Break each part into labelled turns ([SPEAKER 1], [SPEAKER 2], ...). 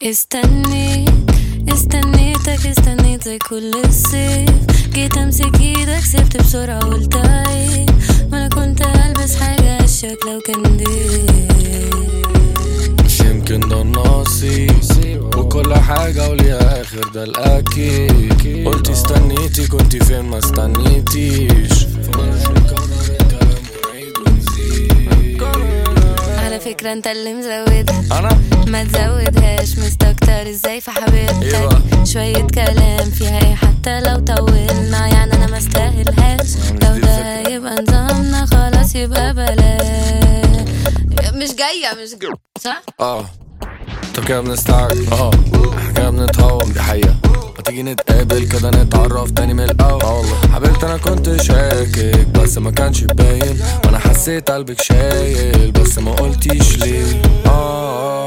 [SPEAKER 1] استنيت استنيتك استنيت زي كل الصيف جيت امسك ايدك سبت بسرعة قلت عيب ما انا كنت البس حاجة اشيك لو كان دي
[SPEAKER 2] مش يمكن ده النصيب وكل حاجة وليها آخر ده الأكيد قلت استنيتي كنت فين ما استنيتيش فمالوش نكرر الكلام ونعيد ونزيد
[SPEAKER 1] على فكرة انت اللي مزودها
[SPEAKER 2] أنا
[SPEAKER 1] ما تزودهاش مستكتر ازاي في
[SPEAKER 2] إيه
[SPEAKER 1] حبيبتك
[SPEAKER 2] بقى؟
[SPEAKER 1] شوية كلام فيها ايه حتى لو طولنا يعني انا ما استاهلهاش
[SPEAKER 2] مش
[SPEAKER 1] لو
[SPEAKER 2] دي
[SPEAKER 1] ده
[SPEAKER 2] الفكرة.
[SPEAKER 1] يبقى نظامنا خلاص يبقى بلاش مش جاية مش جاية صح؟
[SPEAKER 2] اه طب كده بنستعجل اه إحنا كده بنتهوم دي حقيقة ما تيجي نتقابل كده نتعرف تاني من الأول اه والله حبيبتي أنا كنت شاكك بس ما كانش باين وأنا حسيت قلبك شايل بس ما قلتيش ليه اه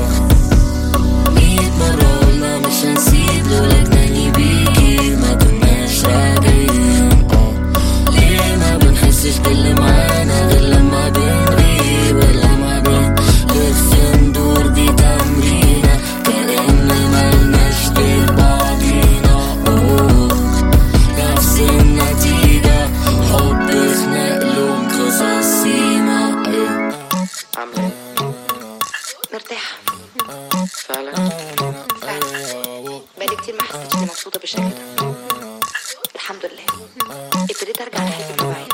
[SPEAKER 1] ميت مرة قلنا مش هنسيب لولا جناني بيكي ما كناش راجعين ليه ما بنحسش باللي معانا غير لما بنغيب غير لما بنلف ندور دي تمرينة كأن ملناش غير بعضينا أوه، نفس النتيجة حب خناق لون قصص سيما أيه.
[SPEAKER 3] عاملة ايه؟ مرتاحة فعلا بقالي كتير ما حسيتش اني مبسوطة بالشكل ده الحمد لله ابتديت ارجع لحياتي الطبيعية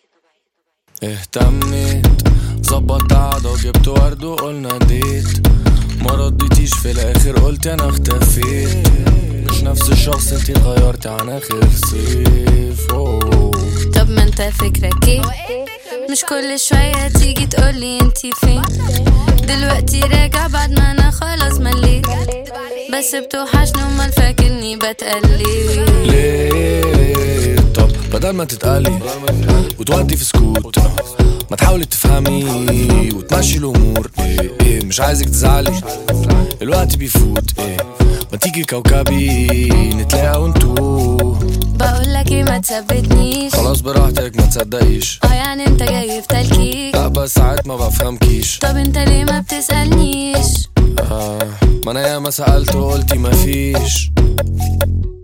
[SPEAKER 2] اهتميت ظبطت قعدة وجبت ورد وقلنا ديت ما رديتيش في الاخر قلت انا اختفيت مش نفس الشخص انتي اتغيرتي عن اخر صيف أوه.
[SPEAKER 1] طب ما انت فكرك ايه مش كل شوية تيجي تقولي انتي فين دلوقتي راجع بعد ما انا خلاص مليت بس بتوحشني امال فاكرني بتقلي
[SPEAKER 2] ليه طب بدل ما تتقلي وتودي في سكوت ما تحاولي تفهمي وتمشي الامور ايه ايه مش عايزك تزعلي الوقت بيفوت ايه ما تيجي كوكبي نتلاقى وانتو
[SPEAKER 1] بقول لك ايه ما تثبتنيش
[SPEAKER 2] خلاص براحتك ما تصدقيش
[SPEAKER 1] اه يعني انت جاي في تلكيك
[SPEAKER 2] لا بس ساعات ما بفهمكيش
[SPEAKER 1] طب انت ليه ما بتسألنيش
[SPEAKER 2] آه ما انا ياما سألت وقلتي مفيش